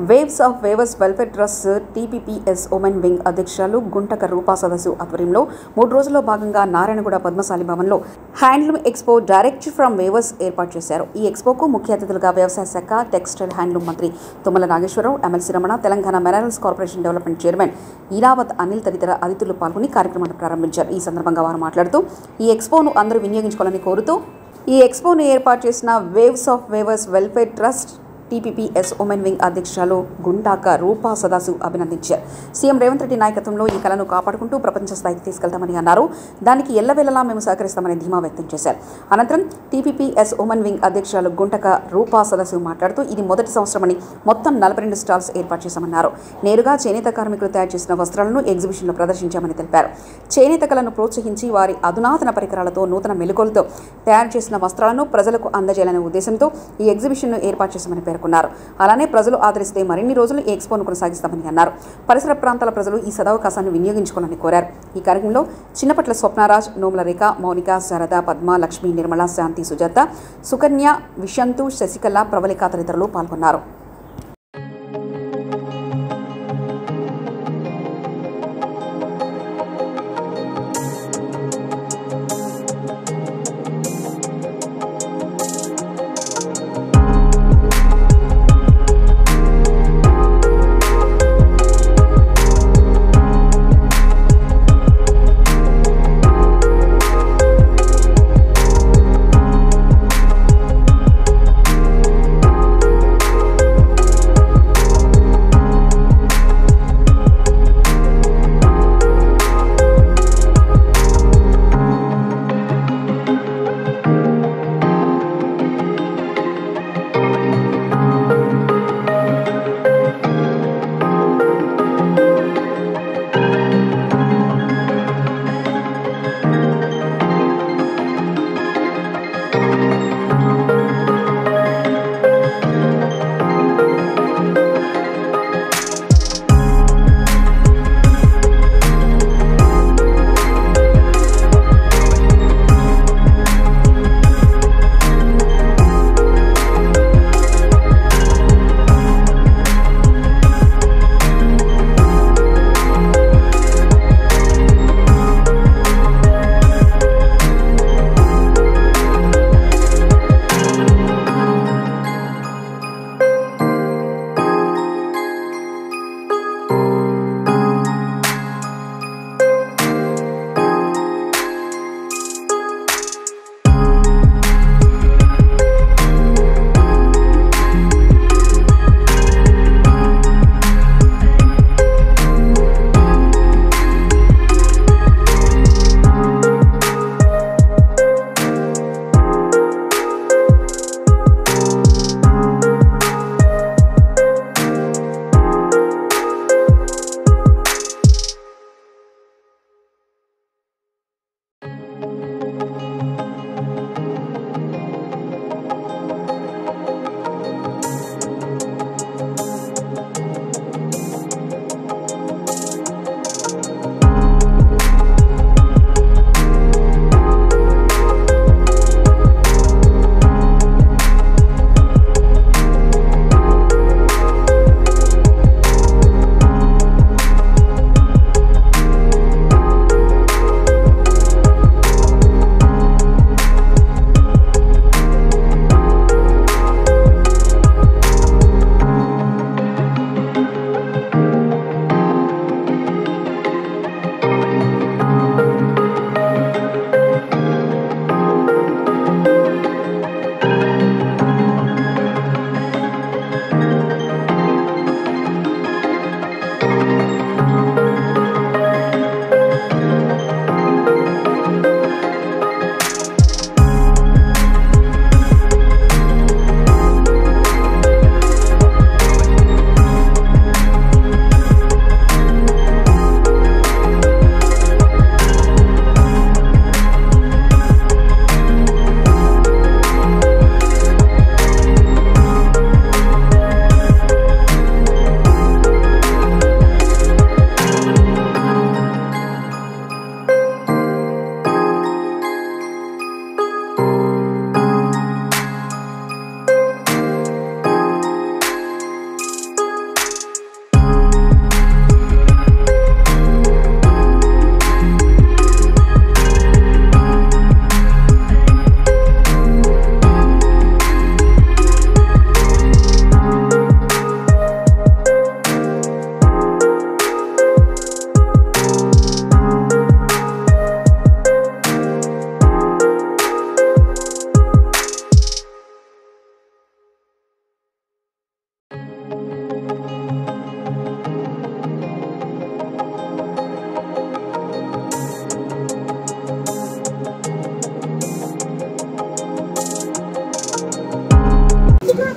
waves of weavers welfare trust TPPS women wing అధ్యక్షురాలు గుంటక రూపా సదస్సు ఆధ్వర్యంలో మూడు రోజుల్లో భాగంగా నారాయణగూడ పద్మశాలి భవన్లో handloom expo direct from weavers ఏర్పాటు చేశారు ఈ ఎక్స్పోకు ముఖ్య అతిథులుగా వ్యవసాయ శాఖ టెక్స్టైల్ హ్యాండ్లూమ్ మంత్రి Tummala Nageswara Rao MLC Ramana Telangana minerals corporation development chairman Eravath Anil తదితర అతిథులు పాల్గొని కార్యక్రమాన్ని ప్రారంభించారు ఈ సందర్భంగా వారు మాట్లాడుతూ ఈ ఎక్స్పోను అందరూ వినియోగించుకోవాలని కోరుతూ ఈ ఎక్స్పోను ఏర్పాటు చేసిన waves of weavers welfare trust TPPS women wing అధ్యక్షురాలు గుండాక రూపా సదాసు అభినందించారు సీఎం రేవంత్ రెడ్డి నాయకత్వంలో ఈ కళను కాపాడుకుంటూ ప్రపంచ స్థాయికి తీసుకెళ్తామని అన్నారు దానికి ఎల్లవేళలా మేము సహకరిస్తామని ధీమా వ్యక్తం చేశారు అనంతరం టీపీపీఎస్ ఉమెన్ వింగ్ అధ్యక్షురాలు గుంటక రూపా సదస్సు మాట్లాడుతూ ఇది మొదటి సంవత్సరమని మొత్తం నలభై రెండు స్టాల్స్ ఏర్పాటు చేశామన్నారు నేరుగా చేనేత కార్మికులు తయారు చేసిన వస్త్రాలను ఎగ్జిబిషన్లో ప్రదర్శించామని తెలిపారు చేనేత కళను ప్రోత్సహించి వారి అధునాతన పరికరాలతో నూతన మెలుకలతో తయారు చేసిన వస్త్రాలను ప్రజలకు అందజేయాలనే ఉద్దేశంతో ఈ ఎగ్జిబిషన్ను ఏర్పాటు చేశామని పేర్కొన్నారు అలానే ప్రజలు ఆదరిస్తే మరిన్ని రోజులు ఈ ఎక్స్పోను కొనసాగిస్తామని అన్నారు పరిసర ప్రాంతాల ప్రజలు ఈ సదవకాశాన్ని వినియోగించుకోవాలని కోరారు ఈ కార్యక్రమంలో చిన్నపట్ల స్వప్నారాజ్ నోముల రేఖ మౌనిక శారద పద్మ లక్ష్మి నిర్మల శాంతి సుజాత సుకన్య విషంతు శశికళ ప్రవళిక తదితరులు పాల్గొన్నారు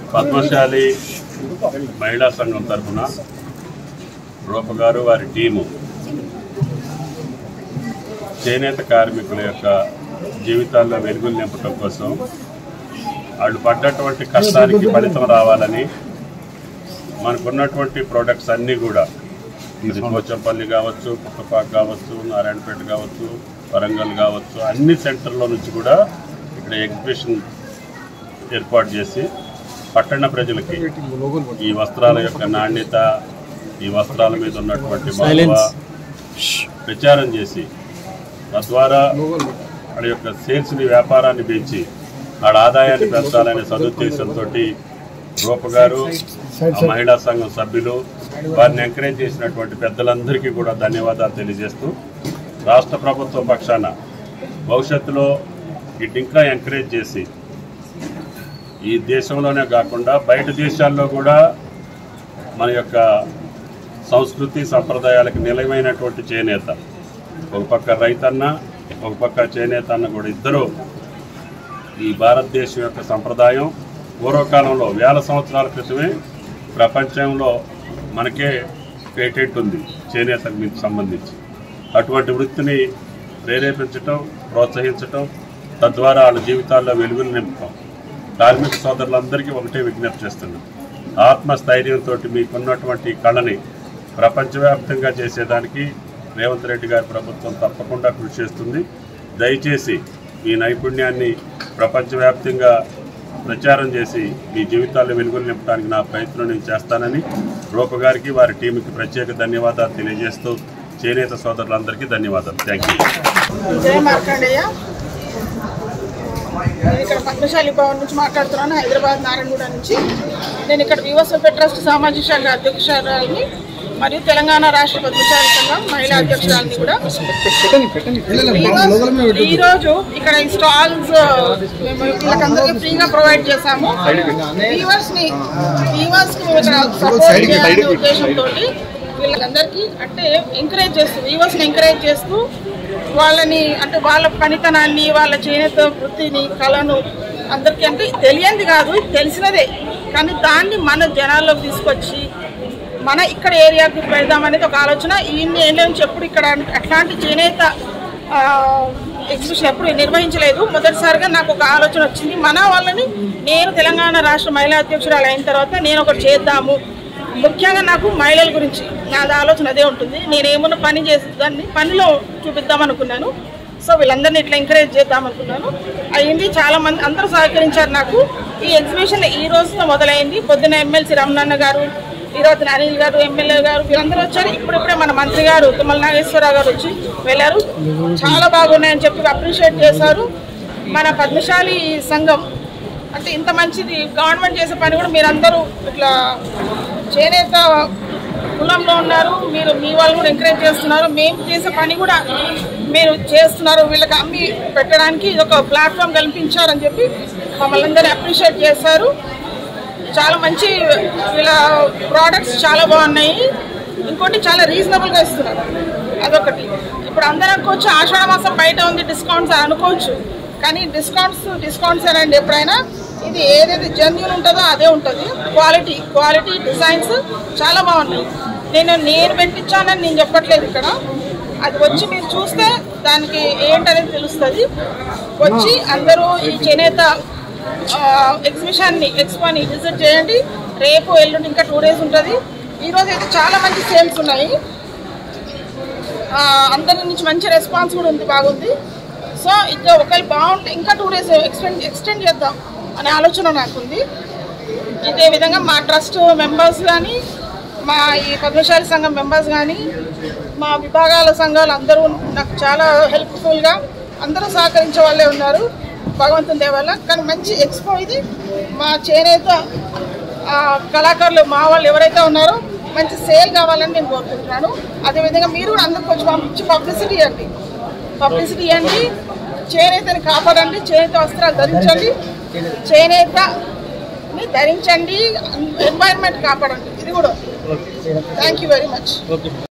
పద్మశాలి మహిళా సంఘం తరఫున రూప గారు వారి టీము చేనేత కార్మికుల యొక్క జీవితాల్లో వెలుగులు నింపడం కోసం వాళ్ళు పడ్డటువంటి కష్టానికి ఫలితం రావాలని మనకున్నటువంటి ప్రోడక్ట్స్ అన్నీ కూడా ఇది పోచంపల్లి కావచ్చు పుట్టపాక కావచ్చు నారాయణపేట కావచ్చు వరంగల్ కావచ్చు అన్ని సెంటర్లో నుంచి కూడా ఇక్కడ ఎగ్జిబిషన్ ఏర్పాటు చేసి పట్టణ ప్రజలకి ఈ వస్త్రాల యొక్క నాణ్యత ఈ వస్త్రాల మీద ఉన్నటువంటి మక్కువ ప్రచారం చేసి తద్వారా వాళ్ళ యొక్క సేల్స్ని వ్యాపారాన్ని పెంచి వాళ్ళ ఆదాయాన్ని పెంచాలనే సదుద్దేశంతో రూప గారు ఆ మహిళా సంఘం సభ్యులు వారిని ఎంకరేజ్ చేసినటువంటి పెద్దలందరికీ కూడా ధన్యవాదాలు తెలియజేస్తూ రాష్ట్ర ప్రభుత్వం పక్షాన భవిష్యత్తులో ఇటు ఇంకా ఎంకరేజ్ చేసి ఈ దేశంలోనే కాకుండా బయట దేశాల్లో కూడా మన యొక్క సంస్కృతి సంప్రదాయాలకు నిలవైనటువంటి చేనేత ఒక పక్క రైతన్న ఒక పక్క చేనేత అన్న కూడా ఇద్దరు ఈ భారతదేశం యొక్క సంప్రదాయం పూర్వకాలంలో వేల సంవత్సరాల క్రితమే ప్రపంచంలో మనకే పేటెంట్ ఉంది చేనేతకు మీకు సంబంధించి అటువంటి వృత్తిని ప్రేరేపించటం ప్రోత్సహించటం తద్వారా వాళ్ళ జీవితాల్లో వెలుగులు నింపటం కార్మిక సోదరులందరికీ ఒకటే విజ్ఞప్తి చేస్తున్నాం ఆత్మస్థైర్యంతో మీకున్నటువంటి కళని ప్రపంచవ్యాప్తంగా చేసేదానికి రేవంత్ రెడ్డి గారి ప్రభుత్వం తప్పకుండా కృషి చేస్తుంది దయచేసి మీ నైపుణ్యాన్ని ప్రపంచవ్యాప్తంగా ప్రచారం చేసి మీ జీవితాల్లో వెలుగులు నింపడానికి నా ప్రయత్నం నేను చేస్తానని రూప గారికి వారి టీంకి ప్రత్యేక ధన్యవాదాలు తెలియజేస్తూ చేనేత సోదరులందరికీ ధన్యవాదాలు థ్యాంక్ యూ జయ మార్కండేయ నేను ఇక్కడ పద్మశాలి భవన్ నుంచి మాట్లాడుతున్నాను హైదరాబాద్ నారాయణగూడ నుంచి నేను ఇక్కడ వివస్వపేట ట్రస్ట్ సామాజిక శాఖ అధ్యక్షురాలని మరియు తెలంగాణ రాష్ట్ర పద్మశాలి సంఘం మహిళా అధ్యక్షురాలని కూడా ఈరోజు- ఈ రోజు ఇక్కడ ఈ స్టాల్స్ మేము వీళ్ళకందరికీ ఫ్రీగా ప్రొవైడ్ చేశాము వీవర్స్ ని వీవర్స్ కి ఇక్కడ సపోర్ట్ చేయాలనే ఉద్దేశంతో వీళ్ళందరికీ అంటే ఎంకరేజ్ చేస్తూ వీవర్స్ ని ఎంకరేజ్ చేస్తూ వాళ్ళని అంటే వాళ్ళ పనితనాన్ని వాళ్ళ చేనేత వృత్తిని కళను అందరికీ అంటే తెలియంది కాదు తెలిసినదే కానీ దాన్ని మన జనాల్లోకి తీసుకొచ్చి మన ఇక్కడ ఏరియాకి పెడదామనేది ఒక ఆలోచన ఇన్ని ఏళ్ళ నుంచి ఎప్పుడు ఇక్కడ అట్లాంటి చేనేత ఆ, ఎగ్జిబిషన్ ఎప్పుడు నిర్వహించలేదు మొదటిసారిగా నాకు ఒక ఆలోచన వచ్చింది మన వాళ్ళని నేను తెలంగాణ రాష్ట్ర మహిళా అధ్యక్షురాలు అయిన తర్వాత నేను ఒకటి చేద్దాము ముఖ్యంగా నాకు మహిళల గురించి నాది ఆలోచన అదే ఉంటుంది నేను ఏమన్నా పని చేసి దాన్ని పనిలో చూపిద్దాం అనుకున్నాను సో వీళ్ళందరినీ ఇట్లా ఎంకరేజ్ చేద్దాం అనుకున్నాను అయ్యింది చాలా మంది అందరూ సహకరించారు నాకు ఈ ఎగ్జిబిషన్ ఈ రోజుతో మొదలైంది పొద్దున ఎమ్మెల్సీ రమణన్న గారు ఈ రోజున అనిల్ గారు ఎమ్మెల్యే గారు వీళ్ళందరూ వచ్చారు ఇప్పుడిప్పుడే మన మంత్రి గారు తుమ్మల నాగేశ్వరరావు గారు వచ్చి వెళ్ళారు చాలా బాగున్నాయని చెప్పి అప్రిషియేట్ చేశారు మన పద్మశాలి సంఘం అంటే ఇంత మంచిది గవర్నమెంట్ చేసే పని కూడా మీరందరూ ఇట్లా చేనేత కులంలో ఉన్నారు మీరు మీ వాళ్ళు కూడా ఎంకరేజ్ చేస్తున్నారు మేము చేసే పని కూడా మీరు చేస్తున్నారు వీళ్ళకి అమ్మి పెట్టడానికి ఇది ఒక ప్లాట్ఫామ్ కల్పించారని చెప్పి మమ్మల్ని అందరినీ అప్రిషియేట్ చేశారు చాలా మంచి వీళ్ళ ప్రోడక్ట్స్ చాలా బాగున్నాయి ఇంకోటి చాలా రీజనబుల్గా ఇస్తున్నారు అదొకటి ఇప్పుడు అందరూ అనుకోవచ్చు ఆషాఢ మాసం బయట ఉంది డిస్కౌంట్స్ అని అనుకోవచ్చు కానీ డిస్కౌంట్స్ డిస్కౌంట్స్ అనండి ఎప్పుడైనా ఇది ఏదైతే జెన్యున్ ఉంటుందో అదే ఉంటుంది క్వాలిటీ క్వాలిటీ డిజైన్స్ చాలా బాగున్నాయి నేను నేను పెట్టించానని నేను చెప్పట్లేదు ఇక్కడ అది వచ్చి మీరు చూస్తే దానికి ఏంటనేది తెలుస్తుంది వచ్చి అందరూ ఈ చేనేత ఎగ్జిబిషన్ని ఎక్స్పోని విజిట్ చేయండి రేపు ఎల్లుండి ఇంకా టూ డేస్ ఉంటుంది ఈరోజు అయితే చాలా మంచి సేల్స్ ఉన్నాయి ఆ, అందరి నుంచి మంచి రెస్పాన్స్ కూడా ఉంది బాగుంది సో ఇంకా ఒకవేళ బాగుంటే ఇంకా టూ డేస్ ఎక్స్టెండ్ ఎక్స్టెండ్ చేద్దాం అనే ఆలోచన నాకుంది ఇదే విధంగా మా ట్రస్ట్ మెంబర్స్ కానీ మా ఈ పద్మశాలి సంఘం మెంబర్స్ కానీ మా విభాగాల సంఘాలు అందరూ నాకు చాలా హెల్ప్ఫుల్గా అందరూ సహకరించే వాళ్ళే ఉన్నారు భగవంతుని దేవల్ల కానీ మంచి ఎక్స్పో ఇది మా చేనేత ఆ, కళాకారులు మా వాళ్ళు ఎవరైతే ఉన్నారో మంచి సేల్ కావాలని నేను కోరుకుంటున్నాను అదేవిధంగా మీరు కూడా అందరికి వచ్చి పంపించి పబ్లిసిటీ ఇవ్వండి పబ్లిసిటీ ఇవ్వండి చేనేతని కాపాడండి చేనేత వస్త్రాలు ధరించండి చేనేతని ధరించండి ఎన్వైరన్మెంట్ కాపాడండి ఇది కూడా థ్యాంక్ యూ వెరీ మచ్